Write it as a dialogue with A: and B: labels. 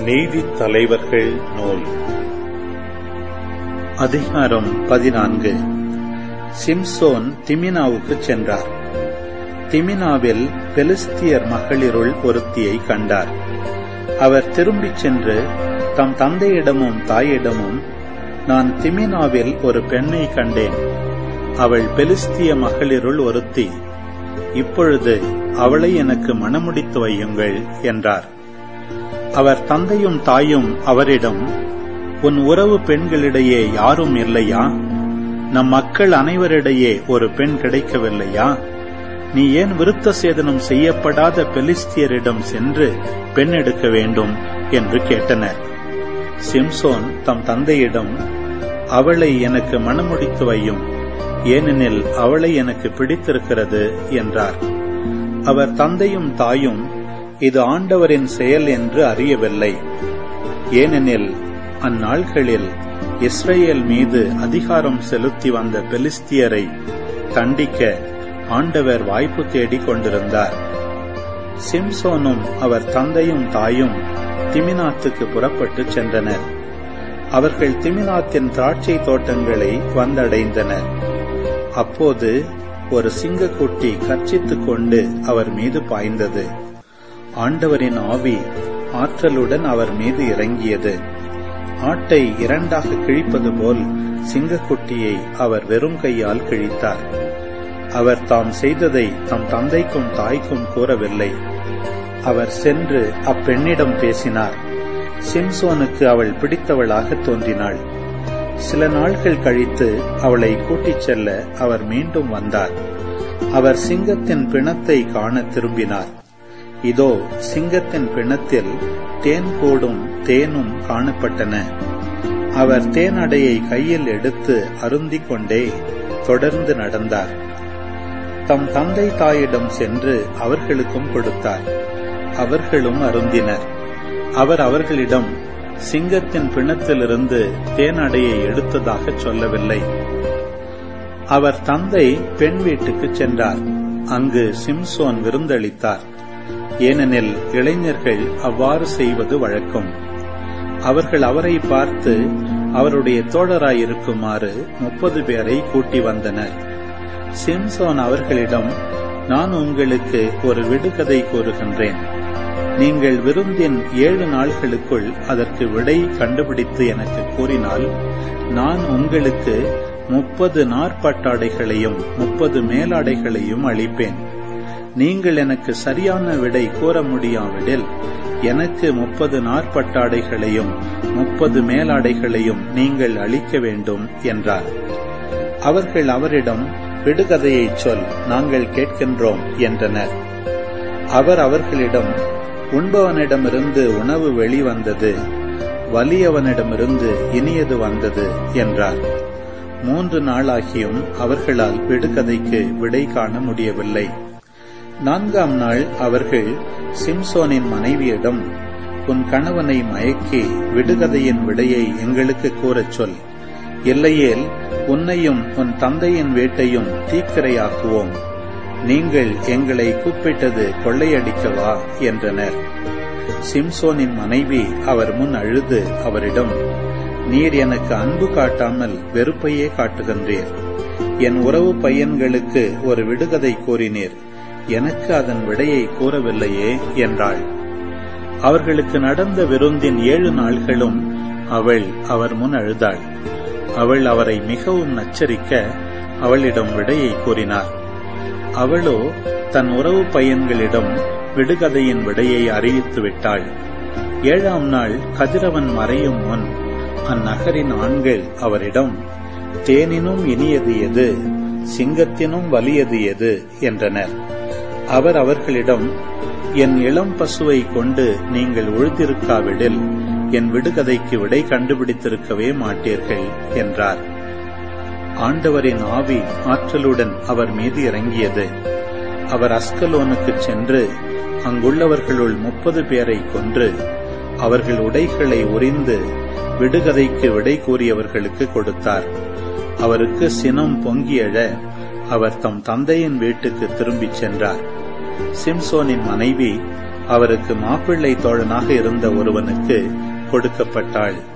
A: நீதித் தலைவர்கள் நூல் அதிகாரம் பதினான்கு சிம்சோன் திமினாவுக்குச் சென்றார் திமினாவில் பெலிஸ்தியர் மகளிருள் ஒருத்தியை கண்டார் அவர் திரும்பிச் சென்று தம் தந்தையிடமும் தாயிடமும் நான் திமினாவில் ஒரு பெண்ணை கண்டேன் அவள் பெலிஸ்திய மகளிருள் ஒருத்தி இப்பொழுது அவளை எனக்கு மணமுடித்து வையுங்கள் என்றார் அவர் தந்தையும் தாயும் அவரிடம் உன் உறவு பெண்களிடையே யாரும் இல்லையா நம் மக்கள் அனைவரிடையே ஒரு பெண் கிடைக்கவில்லையா நீ ஏன் விருத்த சேதனம் செய்யப்படாத பெலிஸ்தியரிடம் சென்று பெண் எடுக்க வேண்டும் என்று கேட்டனர் சிம்சோன் தம் தந்தையிடம் அவளை எனக்கு மணமுடித்து வையும் ஏனெனில் அவளை எனக்கு பிடித்திருக்கிறது என்றார் அவர் தந்தையும் தாயும் இது ஆண்டவரின் செயல் என்று அறியவில்லை ஏனெனில் அந்நாள்களில் இஸ்ரேல் மீது அதிகாரம் செலுத்தி வந்த பெலிஸ்தியரை தண்டிக்க ஆண்டவர் வாய்ப்பு தேடிக் கொண்டிருந்தார் சிம்சோனும் அவர் தந்தையும் தாயும் திமினாத்துக்கு புறப்பட்டுச் சென்றனர் அவர்கள் திமினாத்தின் திராட்சை தோட்டங்களை வந்தடைந்தனர் அப்போது ஒரு சிங்கக்குட்டி கர்ச்சித்துக் கொண்டு அவர் மீது பாய்ந்தது ஆண்டவரின் ஆவி ஆற்றலுடன் அவர் மீது இறங்கியது ஆட்டை இரண்டாக கிழிப்பது போல் சிங்கக்குட்டியை அவர் வெறும் கையால் கிழித்தார் அவர் தாம் செய்ததை தம் தந்தைக்கும் தாய்க்கும் கூறவில்லை அவர் சென்று அப்பெண்ணிடம் பேசினார் சிம்சோனுக்கு அவள் பிடித்தவளாக தோன்றினாள் சில நாட்கள் கழித்து அவளை கூட்டிச் செல்ல அவர் மீண்டும் வந்தார் அவர் சிங்கத்தின் பிணத்தை காண திரும்பினார் இதோ சிங்கத்தின் பிணத்தில் தேன் கூடும் தேனும் காணப்பட்டன அவர் தேனடையை கையில் எடுத்து அருந்திக் கொண்டே தொடர்ந்து நடந்தார் தம் தந்தை தாயிடம் சென்று அவர்களுக்கும் கொடுத்தார் அவர்களும் அருந்தினர் அவர் அவர்களிடம் சிங்கத்தின் பிணத்திலிருந்து தேனடையை எடுத்ததாக சொல்லவில்லை அவர் தந்தை பெண் வீட்டுக்கு சென்றார் அங்கு சிம்சோன் விருந்தளித்தார் ஏனெனில் இளைஞர்கள் அவ்வாறு செய்வது வழக்கம் அவர்கள் அவரை பார்த்து அவருடைய தோழராயிருக்குமாறு முப்பது பேரை கூட்டி வந்தனர் சிம்சோன் அவர்களிடம் நான் உங்களுக்கு ஒரு விடுகதை கூறுகின்றேன் நீங்கள் விருந்தின் ஏழு நாள்களுக்குள் அதற்கு விடை கண்டுபிடித்து எனக்கு கூறினால் நான் உங்களுக்கு முப்பது நாற்பட்டாடைகளையும் முப்பது மேலாடைகளையும் அளிப்பேன் நீங்கள் எனக்கு சரியான விடை கூற முடியாவிடில் எனக்கு முப்பது நாற்பட்டாடைகளையும் முப்பது மேலாடைகளையும் நீங்கள் அளிக்க வேண்டும் என்றார் அவர்கள் அவரிடம் விடுகதையை சொல் நாங்கள் கேட்கின்றோம் என்றனர் அவர் அவர்களிடம் உண்பவனிடமிருந்து உணவு வெளிவந்தது வலியவனிடமிருந்து இனியது வந்தது என்றார் மூன்று நாளாகியும் அவர்களால் விடுகதைக்கு விடை காண முடியவில்லை நான்காம் நாள் அவர்கள் சிம்சோனின் மனைவியிடம் உன் கணவனை மயக்கி விடுகதையின் விடையை எங்களுக்கு கூறச் சொல் இல்லையேல் உன்னையும் உன் தந்தையின் வீட்டையும் தீக்கிரையாக்குவோம் நீங்கள் எங்களை கூப்பிட்டது கொள்ளையடிக்கவா என்றனர் சிம்சோனின் மனைவி அவர் முன் அழுது அவரிடம் நீர் எனக்கு அன்பு காட்டாமல் வெறுப்பையே காட்டுகின்றீர் என் உறவு பையன்களுக்கு ஒரு விடுகதை கூறினீர் எனக்கு அதன் விடையை கூறவில்லையே என்றாள் அவர்களுக்கு நடந்த விருந்தின் ஏழு நாள்களும் அவள் அவர் முன் அழுதாள் அவள் அவரை மிகவும் நச்சரிக்க அவளிடம் விடையை கூறினார் அவளோ தன் உறவு பையன்களிடம் விடுகதையின் விடையை அறிவித்து விட்டாள் ஏழாம் நாள் கதிரவன் மறையும் முன் அந்நகரின் ஆண்கள் அவரிடம் தேனினும் இனியது எது சிங்கத்தினும் வலியது எது என்றனர் அவர் அவர்களிடம் என் இளம் பசுவை கொண்டு நீங்கள் உழுதிருக்காவிடில் என் விடுகதைக்கு விடை கண்டுபிடித்திருக்கவே மாட்டீர்கள் என்றார் ஆண்டவரின் ஆவி ஆற்றலுடன் அவர் மீது இறங்கியது அவர் அஸ்கலோனுக்குச் சென்று அங்குள்ளவர்களுள் முப்பது பேரை கொன்று அவர்கள் உடைகளை உரிந்து விடுகதைக்கு விடை கூறியவர்களுக்கு கொடுத்தார் அவருக்கு சினம் பொங்கியழ அவர் தம் தந்தையின் வீட்டுக்கு திரும்பிச் சென்றார் சிம்சோனின் மனைவி அவருக்கு மாப்பிள்ளை தோழனாக இருந்த ஒருவனுக்கு கொடுக்கப்பட்டாள்